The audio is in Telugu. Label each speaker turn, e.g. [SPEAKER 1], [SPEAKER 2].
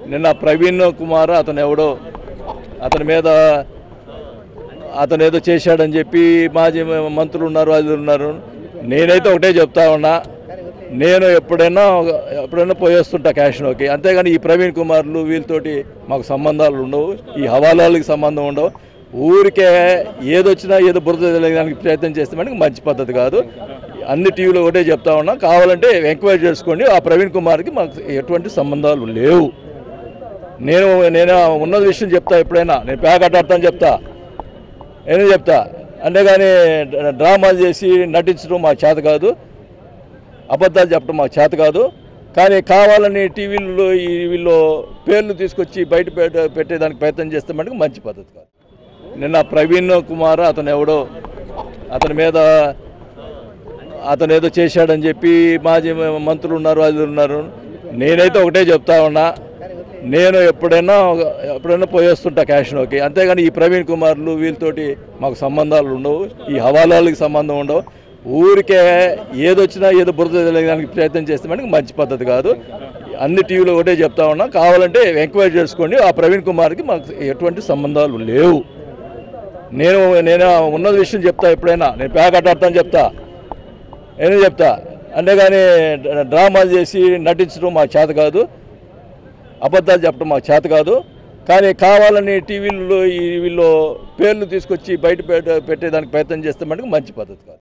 [SPEAKER 1] నిన్న ప్రవీణ్ కుమార్ అతను ఎవడో అతని మీద అతను ఏదో చేశాడని చెప్పి మాజీ మంత్రులు ఉన్నారు అది ఉన్నారు నేనైతే ఒకటే చెప్తా ఉన్నా నేను ఎప్పుడైనా ఎప్పుడైనా పోయేస్తుంటా క్యాష్లోకి అంతేగాని ఈ ప్రవీణ్ కుమార్లు వీళ్ళతోటి మాకు సంబంధాలు ఉండవు ఈ హవాలాలకి సంబంధం ఉండవు ఊరికే ఏదొచ్చినా ఏదో బురద తెలియడానికి ప్రయత్నం చేస్తే మనకి మంచి పద్ధతి కాదు అన్ని టీవీలో ఒకటే చెప్తా ఉన్నా కావాలంటే ఎంక్వైరీ చేసుకోండి ఆ ప్రవీణ్ కుమార్కి మాకు ఎటువంటి సంబంధాలు లేవు నేను నేను ఉన్న విషయం చెప్తా ఎప్పుడైనా నేను ప్యాకెట్ ఆడతాను చెప్తా నేను చెప్తా అంతేగాని డ్రామాలు చేసి నటించడం మాకు చేత కాదు అబద్ధాలు చెప్పడం మాకు చేత కాదు కానీ కావాలని టీవీల్లో ఈ వీళ్ళు పేర్లు తీసుకొచ్చి బయట పెట్ట- పెట్టేదానికి ప్రయత్నం చేస్తే మటుకు మంచి పద్ధతి కాదు నిన్న ప్రవీణ్ కుమార్ అతను ఎవడో అతని మీద అతను ఏదో చేశాడని చెప్పి మాజీ మంత్రులు ఉన్నారు అది ఉన్నారు నేనైతే ఒకటే చెప్తా ఉన్నా నేను ఎప్పుడైనా ఎప్పుడైనా పోయేస్తుంటా క్యాష్లోకి అంతేగాని ఈ ప్రవీణ్ కుమార్లు వీళ్ళతోటి మాకు సంబంధాలు ఉండవు ఈ హవాలాలకి సంబంధం ఉండవు ఊరికే ఏదొచ్చినా ఏదో బురద తెలియడానికి ప్రయత్నం చేస్తే మనకి మంచి పద్ధతి కాదు అన్ని టీవీలో ఒకటే చెప్తా ఉన్నా కావాలంటే ఎంక్వైరీ చేసుకోండి ఆ ప్రవీణ్ కుమార్కి మాకు ఎటువంటి సంబంధాలు లేవు నేను నేను ఉన్న విషయం చెప్తా ఎప్పుడైనా నేను ప్యాకెట్ ఆడతాను చెప్తా నేను చెప్తా అంతేగాని డ్రామాలు చేసి నటించడం మాకు చేత కాదు అబద్ధాలు చెప్పడం మాకు చేత కాదు కానీ కావాలని టీవీల్లో ఈ వీళ్ళు పేర్లు తీసుకొచ్చి బయట పెట్ట- పెట్టేదానికి ప్రయత్నం చేస్తే మటుకు మంచి పద్ధతి కాదు